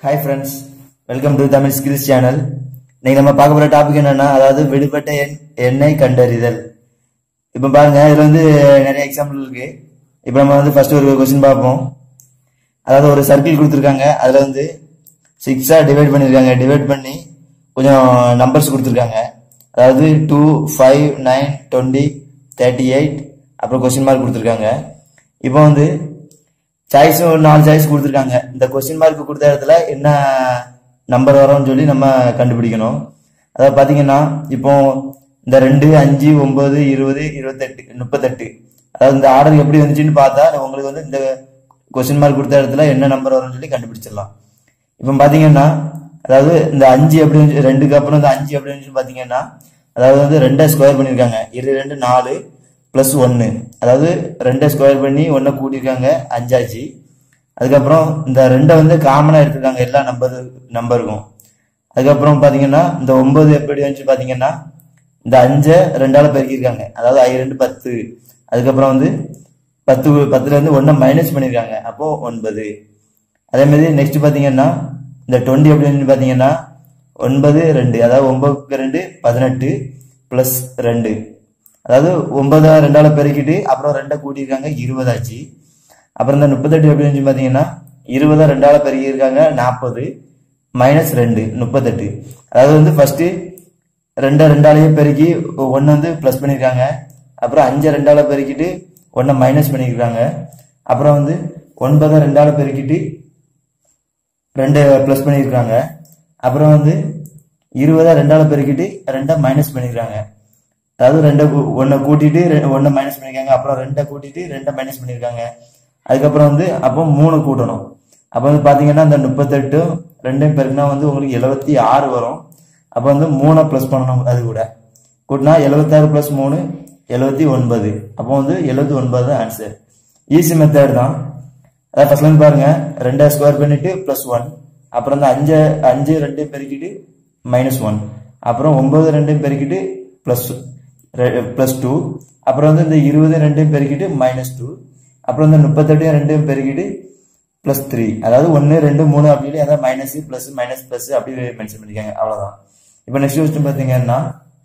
hi friends welcome to Tamil skills channel இன்னைக்கு நம்ம பார்க்க போற டாபிக் என்னன்னா அதாவது விடுபட்ட எண் எண்ணை கண்டறிதல் இப்போ பாருங்க இதுல வந்து நிறைய எக்ஸாம்பிள் இருக்கு இப்போ நம்ம வந்து ஃபர்ஸ்ட் ஒரு கொஸ்டின் பார்ப்போம் அதாவது ஒரு சர்க்கிள் கொடுத்துருக்காங்க அதுல வந்து சிக்ஸா டிவைட் பண்ணிருக்காங்க டிவைட் பண்ணி கொஞ்சம் நம்பர்ஸ் கொடுத்துருக்காங்க அதாவது two five nine twenty thirty eight அப்புறம் கொஸ்டின் மார்க் கொடுத்துருக்காங்க இப்போ வந்து சாய்ஸும் ஒரு நாலு சாய்ஸ் கொடுத்துருக்காங்க இந்த கொஸ்டின் மார்க் கொடுத்த இடத்துல என்ன நம்பர் வரும்னு சொல்லி நம்ம கண்டுபிடிக்கணும் அதாவது பார்த்தீங்கன்னா இப்போ இந்த ரெண்டு அஞ்சு ஒன்பது இருபது இருபத்தெட்டு முப்பத்தெட்டு அதாவது இந்த ஆர்டர் எப்படி வந்துச்சுன்னு பார்த்தா உங்களுக்கு வந்து இந்த கொஸ்டின் மார்க் கொடுத்த இடத்துல என்ன நம்பர் வரும்னு சொல்லி கண்டுபிடிச்சிடலாம் இப்போ பார்த்தீங்கன்னா அதாவது இந்த அஞ்சு எப்படி இருந்துச்சு ரெண்டுக்கு அப்புறம் இந்த அஞ்சு எப்படி இருந்துச்சு பார்த்தீங்கன்னா அதாவது வந்து ரெண்டை ஸ்கொயர் பண்ணியிருக்காங்க இரு ரெண்டு நாலு ப்ளஸ் ஒன்று அதாவது ரெண்டை ஸ்கொயர் பண்ணி ஒன்றை கூட்டியிருக்காங்க அஞ்சாச்சு அதுக்கப்புறம் இந்த ரெண்டை வந்து காமனாக எடுத்திருக்காங்க எல்லா நம்பர் நம்பருக்கும் அதுக்கப்புறம் பார்த்தீங்கன்னா இந்த ஒன்பது எப்படி வந்துச்சு பார்த்தீங்கன்னா இந்த அஞ்சை ரெண்டால பெருக்கியிருக்காங்க அதாவது ஐ ரெண்டு பத்து அதுக்கப்புறம் வந்து பத்து பத்துல இருந்து ஒன்றை மைனஸ் பண்ணியிருக்காங்க அப்போ ஒன்பது அதே மாதிரி நெக்ஸ்ட் பார்த்தீங்கன்னா இந்த டுவெண்ட்டி அப்படின்னு பார்த்தீங்கன்னா ஒன்பது ரெண்டு அதாவது ஒன்பதுக்கு ரெண்டு பதினெட்டு ப்ளஸ் ரெண்டு அதாவது ஒன்பதா ரெண்டால பெருக்கிட்டு அப்புறம் ரெண்டை கூட்டியிருக்காங்க இருபதாச்சு அப்புறம் இந்த முப்பத்தெட்டு எப்படி இருந்துச்சு பார்த்தீங்கன்னா இருபதா ரெண்டால பெருக்கியிருக்காங்க நாற்பது மைனஸ் ரெண்டு முப்பத்தெட்டு அதாவது வந்து ஃபர்ஸ்ட் ரெண்டை ரெண்டாலேயே பெருக்கி ஒன்று வந்து ப்ளஸ் பண்ணியிருக்காங்க அப்புறம் அஞ்சை ரெண்டால பெருக்கிட்டு ஒன்றை மைனஸ் பண்ணியிருக்காங்க அப்புறம் வந்து ஒன்பதை ரெண்டால பெருக்கிட்டு ரெண்டு ப்ளஸ் பண்ணியிருக்காங்க அப்புறம் வந்து இருபதா ரெண்டால பெருக்கிட்டு ரெண்டை மைனஸ் பண்ணியிருக்காங்க அதாவது ரெண்டை ஒன்றை கூட்டிட்டு ஒன்றை மைனஸ் பண்ணியிருக்காங்க அப்புறம் ரெண்டை கூட்டிட்டு ரெண்டை மைனஸ் பண்ணியிருக்காங்க அதுக்கப்புறம் வந்து அப்போ மூணு கூட்டணும் அப்போ வந்து பார்த்தீங்கன்னா இந்த முப்பத்தெட்டு ரெண்டையும் பெருக்குனா வந்து உங்களுக்கு எழுபத்தி ஆறு வரும் அப்போ வந்து மூணை ப்ளஸ் பண்ணணும் அது கூட கூட்டினா எழுபத்தாறு ப்ளஸ் மூணு எழுபத்தி ஒன்பது அப்போ வந்து எழுபத்தி ஒன்பது ஆன்சர் ஈஸி மெத்தட் தான் அதாவது ஃபர்ஸ்ட் லைன் பாருங்க ரெண்டை ஸ்கொயர் பண்ணிட்டு ப்ளஸ் ஒன் அப்புறம் இந்த அஞ்சு அஞ்சு ரெண்டையும் பெருக்கிட்டு மைனஸ் ஒன் அப்புறம் ஒன்பது ரெண்டையும் பெருக்கிட்டு ப்ளஸ் ப்ளஸ் டூ அப்புறம் வந்து இந்த இருபது ரெண்டையும் பெருக்கிட்டு மைனஸ் டூ அப்புறம் இந்த முப்பத்தெட்டையும் ரெண்டையும் பெருக்கிட்டு ப்ளஸ் த்ரீ அதாவது ஒன்று ரெண்டு மூணு அப்படின்னு அதாவது மைனஸ் ப்ளஸ் மைனஸ் ப்ளஸ் அப்படி மென்ஷன் பண்ணிருக்காங்க அவ்வளோதான் இப்போ நெக்ஸ்ட் கொஸ்டின் பார்த்தீங்கன்னா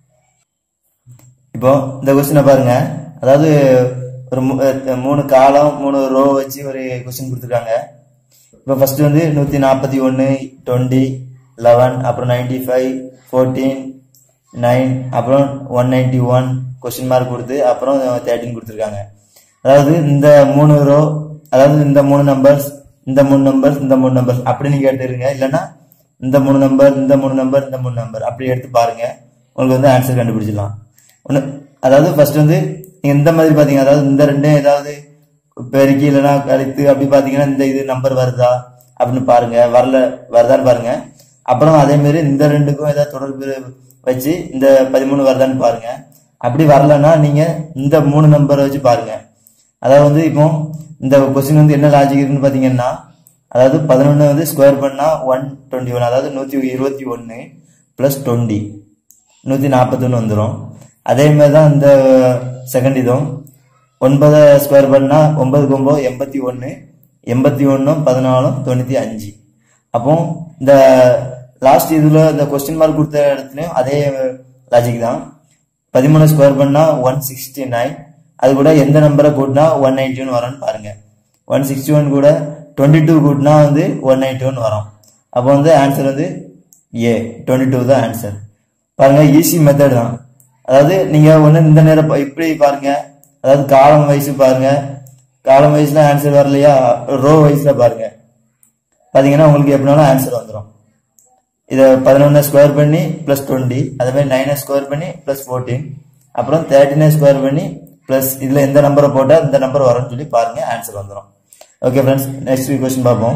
இப்போ இந்த கொஸ்டினை பாருங்க அதாவது ஒரு மூணு காலம் மூணு ரோ வச்சு ஒரு கொஸ்டின் கொடுத்துருக்காங்க இப்போ ஃபர்ஸ்ட் வந்து நூற்றி நாற்பத்தி ஒன்று டுவெண்ட்டி லெவன் அப்புறம் நைன்டி ஃபைவ் ஃபோர்டீன் நைன் அப்புறம் one ninety one question mark கொடுத்து அப்புறம் தேர்ட்டின் கொடுத்துருக்காங்க அதாவது இந்த மூணு ரோ அதாவது இந்த மூணு நம்பர்ஸ் இந்த மூணு நம்பர்ஸ் இந்த மூணு நம்பர்ஸ் அப்படி நீங்க எடுத்துருங்க இல்லைன்னா இந்த மூணு நம்பர் இந்த மூணு நம்பர் இந்த மூணு நம்பர் அப்படி எடுத்து பாருங்க உங்களுக்கு வந்து ஆன்சர் கண்டுபிடிச்சிடலாம் ஒன்று அதாவது ஃபர்ஸ்ட் வந்து நீங்க இந்த மாதிரி பாத்தீங்க அதாவது இந்த ரெண்டும் ஏதாவது பெருக்கி இல்லைன்னா கழித்து அப்படி பாத்தீங்கன்னா இந்த இது நம்பர் வருதா அப்படின்னு பாருங்க வரல வருதான்னு பாருங்க அப்புறம் அதே மாதிரி இந்த ரெண்டுக்கும் ஏதாவது தொடர்பு வச்சு இந்த பதிமூணு வருதான்னு பாருங்க அப்படி வரலன்னா நீங்க இந்த மூணு நம்பரை வச்சு பாருங்க அதாவது வந்து இப்போ இந்த கொஸ்டின் வந்து என்ன லாஜிக் இருக்குன்னு பாத்தீங்கன்னா அதாவது பதினொன்று வந்து ஸ்கொயர் பண்ணா ஒன் டுவெண்ட்டி ஒன் அதாவது நூற்றி இருபத்தி ஒன்று ப்ளஸ் டுவெண்ட்டி நூற்றி நாற்பத்தொன்று வந்துடும் அதே மாதிரி தான் இந்த செகண்ட் இதுவும் ஒன்பதை ஸ்கொயர் பண்ணா ஒன்பதுக்கு ஒம்பது எண்பத்தி ஒன்று எண்பத்தி ஒன்றும் பதினாலும் தொண்ணூற்றி அஞ்சு அப்போ இந்த லாஸ்ட் இதில் இந்த கொஸ்டின் மார்க் கொடுத்த இடத்துலையும் அதே லாஜிக் தான் பதிமூணு ஸ்கொயர் பண்ணா ஒன் சிக்ஸ்டி நைன் அது கூட எந்த நம்பரை கூட்டினா ஒன் நைன்டி ஒன் வரும்னு பாருங்க ஒன் சிக்ஸ்டி ஒன் கூட டுவெண்ட்டி டூ கூட்டினா வந்து ஒன் நைன்டி ஒன் வரும் அப்போ வந்து ஆன்சர் வந்து ஏ டுவெண்ட்டி டூ தான் ஆன்சர் பாருங்க ஈஸி மெத்தட் தான் அதாவது நீங்க ஒன்று இந்த நேரம் இப்படி பாருங்க அதாவது காலம் வயசு பாருங்க காலம் வயசுல ஆன்சர் வரலையா ரோ வயசுல பாருங்க பாத்தீங்கன்னா உங்களுக்கு எப்படினாலும் ஆன்சர் வந்துடும் இதை பதினொன்று ஸ்கொயர் பண்ணி ப்ளஸ் டுவெண்ட்டி அதே மாதிரி நைனை ஸ்கொயர் பண்ணி ப்ளஸ் ஃபோர்டீன் அப்புறம் தேர்ட்டினை ஸ்கொயர் பண்ணி ப்ளஸ் இதில் எந்த நம்பரை போட்டால் இந்த நம்பர் வரும்னு சொல்லி பாருங்க ஆன்சர் வந்துடும் ஓகே ஃப்ரெண்ட்ஸ் நெக்ஸ்ட் கொஸ்டின் பார்ப்போம்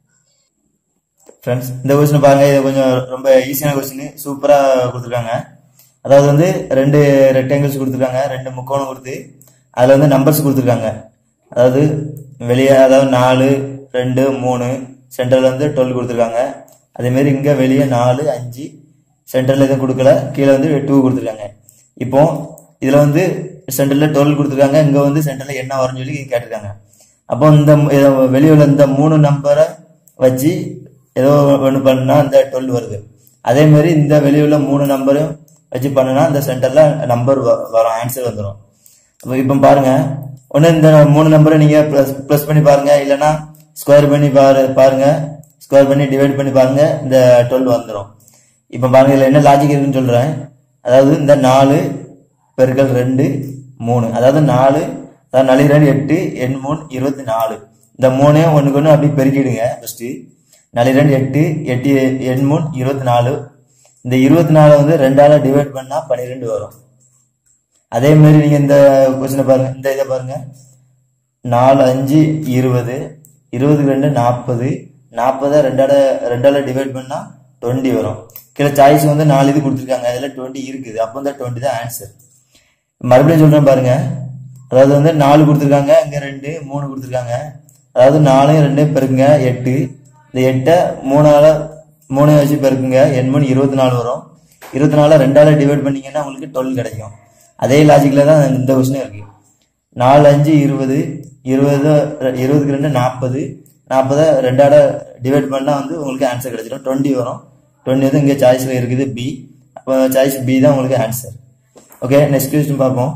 ஃப்ரெண்ட்ஸ் இந்த கொஸ்டின் பாருங்க இது கொஞ்சம் ரொம்ப ஈஸியான கொஸ்டின் சூப்பராக கொடுத்துருக்காங்க அதாவது வந்து ரெண்டு ரெக்டாங்கிள்ஸ் கொடுத்துருக்காங்க ரெண்டு முக்கோணம் கொடுத்து அதில் வந்து நம்பர்ஸ் கொடுத்துருக்காங்க அதாவது வெளியே அதாவது நாலு ரெண்டு மூணு சென்டரில் வந்து டுவெல் கொடுத்துருக்காங்க அதேமாரி இங்கே வெளியே நாலு அஞ்சு சென்டரில் எதுவும் கொடுக்கல கீழே வந்து டூ கொடுத்துருக்காங்க இப்போ இதில் வந்து சென்டரில் டுவெல் கொடுத்துருக்காங்க இங்கே வந்து சென்டரில் என்ன வரும்னு சொல்லி கேட்டிருக்காங்க அப்போ இந்த வெளியே உள்ள இந்த மூணு நம்பரை வச்சு ஏதோ ஒன்று பண்ணா இந்த டுவெல் வருது அதே மாதிரி இந்த வெளியே உள்ள மூணு நம்பரும் வச்சு பண்ணுனா இந்த சென்டர்ல நம்பர் வரும் ஆன்சர் வந்துடும் அப்போ இப்போ பாருங்க ஒன்று இந்த மூணு நம்பரை நீங்க ப்ளஸ் ப்ளஸ் பண்ணி பாருங்க இல்லைன்னா ஸ்கொயர் பண்ணி பாரு பாருங்க ஸ்கொயர் பண்ணி டிவைட் பண்ணி பாருங்க இந்த டுவெல் வந்துடும் இப்போ பாருங்க இதில் என்ன லாஜிக் இருக்குன்னு சொல்றேன் அதாவது இந்த நாலு பெருக்கல் ரெண்டு மூணு அதாவது நாலு அதாவது நாலு ரெண்டு எட்டு எண் மூணு இருபத்தி நாலு இந்த மூணையும் ஒன்றுக்கு ஒன்று அப்படி பெருக்கிடுங்க ஃபர்ஸ்ட் நாலு ரெண்டு எட்டு எட்டு எண் மூணு இருபத்தி நாலு இந்த இருபத்தி நாலு வந்து ரெண்டால டிவைட் பண்ணா பன்னிரெண்டு வரும் அதே மாதிரி நீங்க இந்த கொஸ்டினை பாருங்க இந்த இதை பாருங்க நாலு அஞ்சு இருபது இருபதுக்கு ரெண்டு நாற்பது நாற்பதை ரெண்டால ரெண்டால டிவைட் பண்ணா டுவெண்ட்டி வரும் கீழே சாய்ஸ் வந்து நாலு இது கொடுத்துருக்காங்க அதுல டுவெண்ட்டி இருக்குது அப்போ இந்த டுவெண்ட்டி தான் ஆன்சர் மறுபடியும் சொல்றேன் பாருங்க அதாவது வந்து நாலு கொடுத்துருக்காங்க இங்க ரெண்டு மூணு கொடுத்துருக்காங்க அதாவது நாலையும் ரெண்டு பெருக்குங்க எட்டு இந்த எட்டை மூணால மூணு வச்சு பெருக்குங்க எண் மூணு இருபத்தி நாலு வரும் இருபத்தி நாலு ரெண்டால டிவைட் பண்ணீங்கன்னா உங்களுக்கு டுவெல் கிடைக்கும் அதே லாஜிக்ல தான் இந்த கொஸ்டின் இருக்கு நாலு அஞ்சு இருபது இருபது இருபதுக்கு ரெண்டு நாற்பது நாற்பதை ரெண்டால டிவைட் பண்ணா வந்து உங்களுக்கு ஆன்சர் கிடைச்சிடும் டுவெண்ட்டி வரும் டுவெண்ட்டி வந்து இங்கே சாய்ஸ்ல இருக்குது பி அப்போ சாய்ஸ் பி தான் உங்களுக்கு ஆன்சர் ஓகே நெக்ஸ்ட் கொஸ்டின் பார்ப்போம்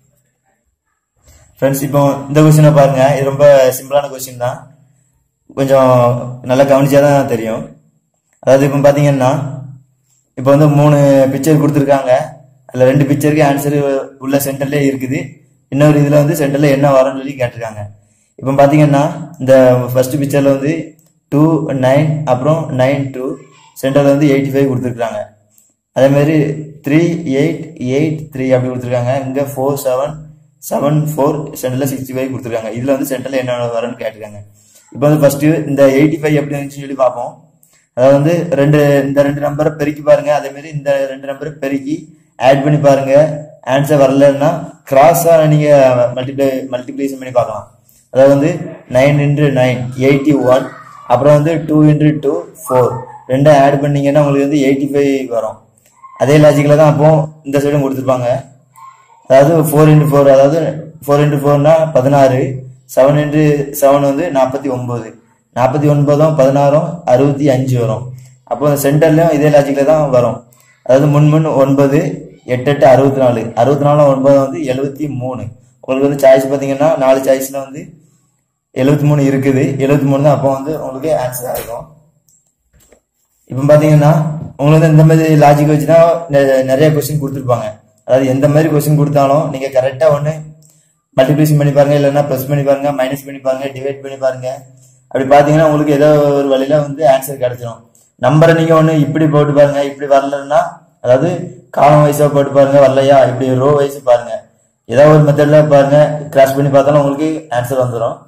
ஃப்ரெண்ட்ஸ் இப்போ இந்த கொஸ்டினை பாருங்க இது ரொம்ப சிம்பிளான கொஸ்டின் தான் கொஞ்சம் நல்லா கவனிச்சா தான் தெரியும் அதாவது இப்போ பார்த்தீங்கன்னா இப்போ வந்து மூணு பிக்சர் கொடுத்துருக்காங்க அதில் ரெண்டு பிக்சருக்கு ஆன்சர் உள்ள சென்டர்லேயே இருக்குது இன்னொரு இதில் வந்து சென்டரில் என்ன வரும்னு சொல்லி கேட்டிருக்காங்க இப்போ பார்த்தீங்கன்னா இந்த ஃபர்ஸ்ட் பிக்சரில் வந்து டூ நைன் அப்புறம் நைன் டூ சென்டரில் வந்து எயிட்டி ஃபைவ் கொடுத்துருக்காங்க அதே மாதிரி த்ரீ எயிட் எயிட் த்ரீ அப்படி கொடுத்துருக்காங்க இங்கே ஃபோர் செவன் செவன் ஃபோர் சென்டரில் சிக்ஸ்டி ஃபைவ் கொடுத்துருக்காங்க இதில் வந்து சென்டரில் என்ன வரும்னு கேட்டிருக்காங்க இப்போ வந்து ஃபர்ஸ்ட் இந்த எயிட்டி ஃபைவ் எப்படி இருந்துச்சுன்னு சொல்லி பார்ப்போம் அதாவது வந்து ரெண்டு இந்த ரெண்டு நம்பரை பெருக்கி பாருங்க அதே மாதிரி இந்த ரெண்டு நம்பரை பெருக்கி ஆட் பண்ணி பாருங்க ஆன்சர் வரலன்னா கிராஸா நீங்க மல்டிப்ளை மல்டிப்ளிகேஷன் பண்ணி பார்க்கலாம் அதாவது வந்து nine into nine eighty one அப்புறம் வந்து டூ இன்ட்டு டூ ஃபோர் ரெண்டும் ஆட் பண்ணீங்கன்னா உங்களுக்கு வந்து எயிட்டி ஃபைவ் வரும் அதே லாஜிக்கில் தான் அப்போ இந்த சைடும் கொடுத்துருப்பாங்க அதாவது ஃபோர் இன்ட்டு ஃபோர் அதாவது ஃபோர் இன்ட்டு ஃபோர்னா பதினாறு செவன் இன்ட்டு செவன் வந்து நாற்பத்தி ஒன்பது நாற்பத்தி ஒன்பதும் பதினாறும் அறுபத்தி அஞ்சு வரும் அப்போ சென்டர்லயும் இதே லாஜிக்கில் தான் வரும் அதாவது முன் முன் ஒன்பது எட்டு எட்டு அறுபத்தி நாலு அறுபத்தி நாலு ஒன்பது வந்து எழுபத்தி மூணு உங்களுக்கு வந்து சாய்ஸ் பார்த்தீங்கன்னா நாலு சாய்ஸ்ல வந்து எழுபத்தி மூணு இருக்குது எழுபத்தி மூணு தான் அப்போ வந்து உங்களுக்கு ஆன்சர் இருக்கும் இப்போ பார்த்தீங்கன்னா உங்களுக்கு வந்து இந்த மாதிரி லாஜிக் வச்சு தான் நெ- நிறைய கொஸ்டின் கொடுத்துருப்பாங்க அதாவது எந்த மாதிரி கொஸ்டின் கொடுத்தாலும் நீங்கள் கரெக்டாக ஒன்று மல்டிப்ளிகேஷன் பண்ணி பாருங்க இல்லைன்னா ப்ளஸ் பண்ணி பாருங்க மைனஸ் பண்ணி பாருங்க டிவைட் பண்ணி பாருங்க அப்படி பார்த்தீங்கன்னா உங்களுக்கு ஏதோ ஒரு வழியில வந்து ஆன்சர் கிடைச்சிடும் நம்பரை நீங்கள் ஒன்று இப்படி போட்டு பாருங்க இப்படி வரலன்னா அதாவது காலம் வைஸாக போட்டு பாருங்க வரலையா இப்படி ரோ வைஸ் பாருங்க ஏதாவது ஒரு மெத்தட்ல பாருங்க கிராஸ் பண்ணி பார்த்தாலும் உங்களுக்கு ஆன்சர் வந்துடும்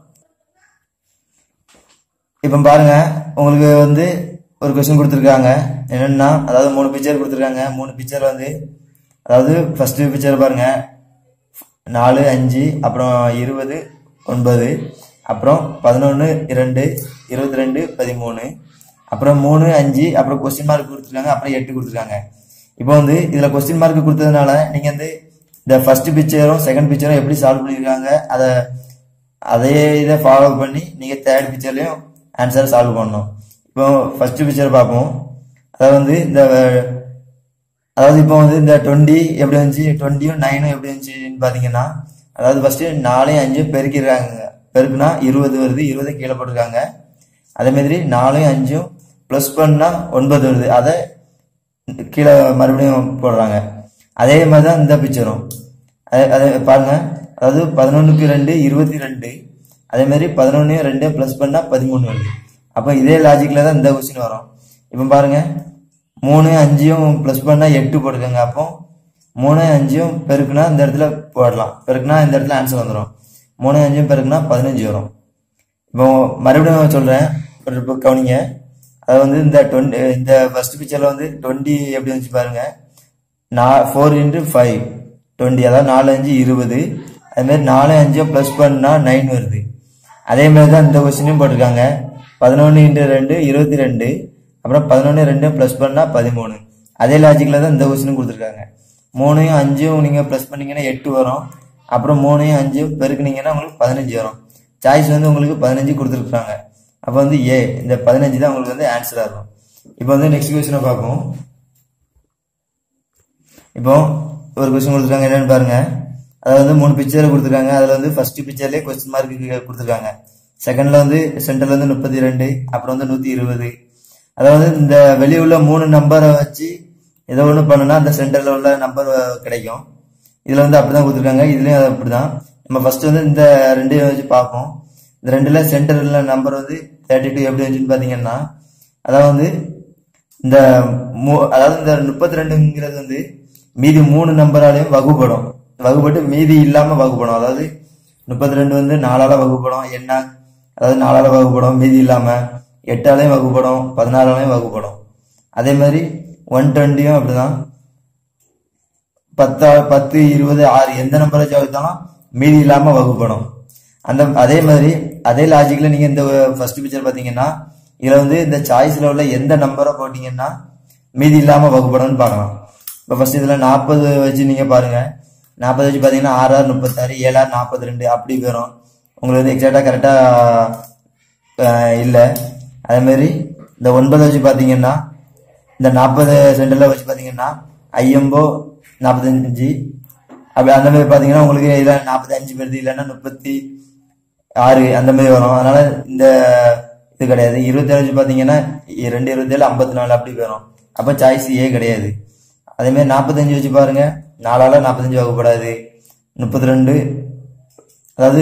இப்போ பாருங்க உங்களுக்கு வந்து ஒரு கொஸ்டின் கொடுத்துருக்காங்க என்னன்னா அதாவது மூணு பிக்சர் கொடுத்துருக்காங்க மூணு பிக்சர் வந்து அதாவது ஃபர்ஸ்ட் பிக்சர் பாருங்க நாலு அஞ்சு அப்புறம் இருபது ஒன்பது அப்புறம் பதினொன்று இரண்டு இருபத்தி ரெண்டு பதிமூணு அப்புறம் மூணு அஞ்சு அப்புறம் கொஸ்டின் மார்க் கொடுத்துருக்காங்க அப்புறம் எட்டு கொடுத்துருக்காங்க இப்போ வந்து இதில் கொஸ்டின் மார்க் கொடுத்ததுனால நீங்கள் வந்து இந்த ஃபர்ஸ்ட் பிக்சரும் செகண்ட் பிக்சரும் எப்படி சால்வ் பண்ணியிருக்காங்க அதை அதே இதை ஃபாலோ பண்ணி நீங்கள் தேர்ட் பிக்சர்லையும் ஆன்சர் சால்வ் பண்ணணும் இப்போ ஃபர்ஸ்ட் பிக்சர் பார்ப்போம் அதாவது வந்து இந்த அதாவது இப்போ வந்து இந்த டுவெண்ட்டி எப்படி இருந்துச்சு டுவெண்ட்டியும் நைனும் எப்படி இருந்துச்சுன்னு பார்த்தீங்கன்னா அதாவது ஃபர்ஸ்ட் நாலையும் அஞ்சும் பெருக்கிடுறாங்க பெருக்குனா இருபது வருது இருபது கீழே போட்டிருக்காங்க அதே மாதிரி நாலையும் அஞ்சும் ப்ளஸ் பண்ணா ஒன்பது வருது அதை கீழே மறுபடியும் போடுறாங்க அதே மாதிரி தான் இந்த பிக்சரும் அதே அதே பாருங்க அதாவது பதினொன்றுக்கு ரெண்டு இருபத்தி ரெண்டு அதே மாதிரி பதினொன்று ரெண்டு ப்ளஸ் பண்ணா பதிமூணு வருது அப்போ இதே லாஜிக்கில் தான் இந்த கொஸ்டின் வரும் இப்போ பாருங்க மூணு அஞ்சையும் ப்ளஸ் பண்ணா எட்டு போட்டிருக்காங்க அப்போ மூணு அஞ்சையும் பெருக்குனா இந்த இடத்துல போடலாம் பெருக்குனா இந்த இடத்துல ஆன்சர் வந்துடும் மூணு அஞ்சையும் பெருக்குனா பதினஞ்சு வரும் இப்போ மறுபடியும் சொல்றேன் ஒரு இப்போ கவனிங்க அது வந்து இந்த டுவெண்ட்டி இந்த ஃபர்ஸ்ட் பிக்சர்ல வந்து டுவெண்ட்டி எப்படி வந்துச்சு பாருங்க நான் ஃபோர் இன்ட்டு ஃபைவ் டுவெண்ட்டி அதாவது நாலு அஞ்சு இருபது அது மாதிரி நாலு அஞ்சு ப்ளஸ் பண்ணா நைன் வருது அதே மாதிரி தான் இந்த கொஸ்டினும் போட்டிருக்காங்க பதினொன்று இன்ட்டு ரெண்டு இருபத்தி ரெண்டு அப்புறம் பதினொன்று ரெண்டு ப்ளஸ் பண்ணா பதிமூணு அதே லாஜிக்கில் தான் இந்த கொஸ்டினும் கொடுத்துருக்காங்க மூணையும் அஞ்சும் நீங்கள் ப்ளஸ் பண்ணீங்கன்னா எட்டு வரும் அப்புறம் மூணையும் அஞ்சும் பெருக்குனீங்கன்னா உங்களுக்கு பதினஞ்சு வரும் சாய்ஸ் வந்து உங்களுக்கு பதினஞ்சு கொடுத்துருக்காங்க அப்போ வந்து ஏ இந்த பதினஞ்சு தான் உங்களுக்கு வந்து ஆன்சராக இருக்கும் இப்போ வந்து நெக்ஸ்ட் கொஸ்டினை பார்ப்போம் இப்போ ஒரு கொஸ்டின் கொடுத்துருக்காங்க என்னன்னு பாருங்க அதாவது வந்து மூணு பிக்சர் கொடுத்துருக்காங்க அதில் வந்து ஃபர்ஸ்ட் பிக்சர்லேயே கொஸ்டின் மார்க் கொடுத்துருக்காங்க செகண்ட்ல வந்து சென்டர்ல வந்து முப்பத்தி ரெண்டு அப்புறம் வந்து நூற்றி இருபது அதாவது இந்த வெளியே உள்ள மூணு நம்பரை வச்சு ஏதோ ஒன்று பண்ணுனா அந்த சென்டர்ல உள்ள நம்பர் கிடைக்கும் இதில் வந்து அப்படிதான் கொடுத்துருக்காங்க இதுலயும் அப்படிதான் நம்ம ஃபர்ஸ்ட் வந்து இந்த ரெண்டையும் வச்சு பார்ப்போம் இந்த ரெண்டுல சென்டர்ல நம்பர் வந்து தேர்ட்டி டூ எப்படி வந்துச்சுன்னு பார்த்தீங்கன்னா அதாவது வந்து இந்த மூ- அதாவது இந்த முப்பத்தி ரெண்டுங்கிறது வந்து மீதி மூணு நம்பராலையும் வகுப்படும் வகுப்பட்டு மீதி இல்லாம வகுப்படும் அதாவது முப்பத்தி ரெண்டு வந்து நாலால வகுப்படும் என்ன அதாவது நாலால வகுப்படும் மீதி இல்லாம எட்டாலையும் வகுப்படும் பதினாலாலையும் வகுப்படும் அதே மாதிரி ஒன் டுவெண்ட்டியும் அப்படிதான் பத்தா பத்து இருபது ஆறு எந்த நம்பரை வச்சு வகுத்தாலும் மீதி இல்லாம வகுப்படும் அந்த அதே மாதிரி அதே லாஜிக்ல நீங்க இந்த ஃபர்ஸ்ட் பிக்சர் பாத்தீங்கன்னா இதுல வந்து இந்த சாய்ஸ்ல உள்ள எந்த நம்பரை போட்டீங்கன்னா மீதி இல்லாம வகுப்படும்னு பார்க்கலாம் இப்போ ஃபர்ஸ்ட் இதுல நாற்பது வச்சு நீங்க பாருங்க நாற்பது வச்சு பாத்தீங்கன்னா ஆறு ஆறு முப்பத்தாறு ஏழு ஆறு நாற்பத்தி ரெண்டு அப்படி வரும் உங்களுக்கு வந்து எக்ஸாக்டா கரெக்டா இல்லை அதே மாதிரி இந்த ஒன்பது வச்சு பாத்தீங்கன்னா இந்த நாற்பது சென்டர்ல வச்சு பாத்தீங்கன்னா ஐயம்போ நாற்பத்தஞ்சு அப்படி அந்த மாதிரி பாத்தீங்கன்னா உங்களுக்கு இதில் நாற்பத்தஞ்சு வருது இல்லைன்னா முப்பத்தி ஆறு அந்த மாதிரி வரும் அதனால இந்த இது கிடையாது இருபத்தேழு வச்சு பாத்தீங்கன்னா இ- ரெண்டு இருபத்தேழு ஐம்பத்தி நாலு அப்படி வரும் அப்ப சாய்ஸ் ஏ கிடையாது அதே மாதிரி நாற்பத்தஞ்சு வச்சு பாருங்க நாலால நாற்பத்தஞ்சு வகுப்படாது முப்பத்தி ரெண்டு அதாவது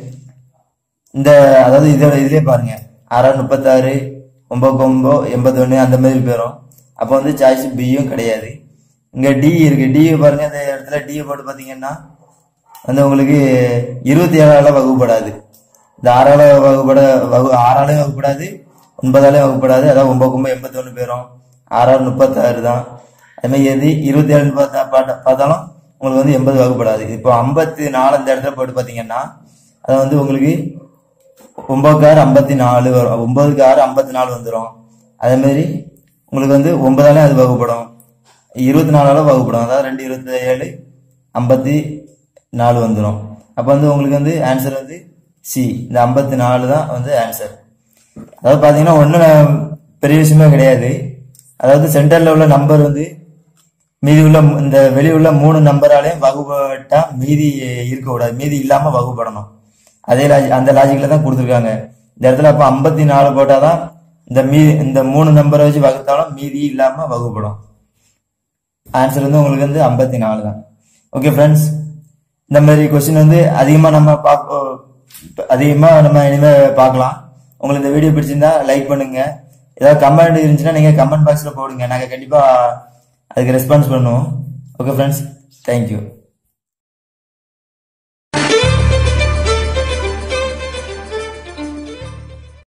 இந்த அதாவது இதோட இதுலயே பாருங்க ஆறா முப்பத்தாறு ஒன்பது ஒன்பது எண்பத்தொன்னு அந்த மாதிரி போயிடும் அப்போ வந்து சாய்ஸ் பியும் கிடையாது இங்க டி இருக்கு டி பாருங்க இந்த இடத்துல டி போட்டு பாத்தீங்கன்னா வந்து உங்களுக்கு இருபத்தி ஏழால வகுப்படாது இந்த ஆறால வகுப்பட வகு ஆறாலையும் வகுப்படாது ஒன்பதாலையும் வகுப்படாது அதாவது ஒன்பது ஒன்பது எண்பத்தொன்னு போயிடும் ஆறாறு முப்பத்தாறு தான் அதே மாதிரி எது இருபத்தி ஏழு பார்த்தா பாத்தா- பார்த்தாலும் உங்களுக்கு வந்து எண்பது வகுப்படாது இப்போ ஐம்பத்தி நாலு அந்த இடத்துல போட்டு பாத்தீங்கன்னா அது வந்து உங்களுக்கு ஒன்பதுக்கு ஆறு ஐம்பத்தி நாலு வரும் ஒன்பதுக்கு ஆறு ஐம்பத்தி நாலு வந்துடும் அதே மாதிரி உங்களுக்கு வந்து ஒன்பதாலே அது வகுப்படும் இருபத்தி நாலால வகுப்படும் அதாவது ரெண்டு இருபத்தி ஏழு ஐம்பத்தி நாலு வந்துடும் அப்போ வந்து உங்களுக்கு வந்து ஆன்சர் வந்து சி இந்த ஐம்பத்தி நாலு தான் வந்து ஆன்சர் அதாவது பார்த்தீங்கன்னா ஒன்றும் பெரிய விஷயமே கிடையாது அதாவது சென்டரில் உள்ள நம்பர் வந்து மீதி உள்ள மு- இந்த வெளிய உள்ள மூணு நம்பராலையும் வகுப்பட்டா மீதி இருக்கக்கூடாது மீதி இல்லாம வகுப்படணும் அதே லாஜி அந்த லாஜிக்ல தான் கொடுத்துருக்காங்க இந்த இடத்துல அப்ப ஐம்பத்தி நாலு போட்டாதான் இந்த மீ இந்த மூணு நம்பரை வச்சு வகுத்தாலும் மீதி இல்லாம வகுப்படும் ஆன்சர் வந்து உங்களுக்கு வந்து ஐம்பத்தி நாலு தான் ஓகே ஃப்ரெண்ட்ஸ் இந்த மாதிரி கொஸ்டின் வந்து அதிகமா நம்ம பார்க்க அதிகமா நம்ம இனிமே பார்க்கலாம் உங்களுக்கு இந்த வீடியோ பிடிச்சிருந்தா லைக் பண்ணுங்க ஏதாவது கமெண்ட் இருந்துச்சுன்னா நீங்க கமெண்ட் பாக்ஸ்ல போடுங்க நாங்க கண்டிப்பா அதுக்கு ரெஸ்பான்ஸ் பண்ணுவோம் ஓகே ஃப்ரெண்ட்ஸ் தேங்க்யூ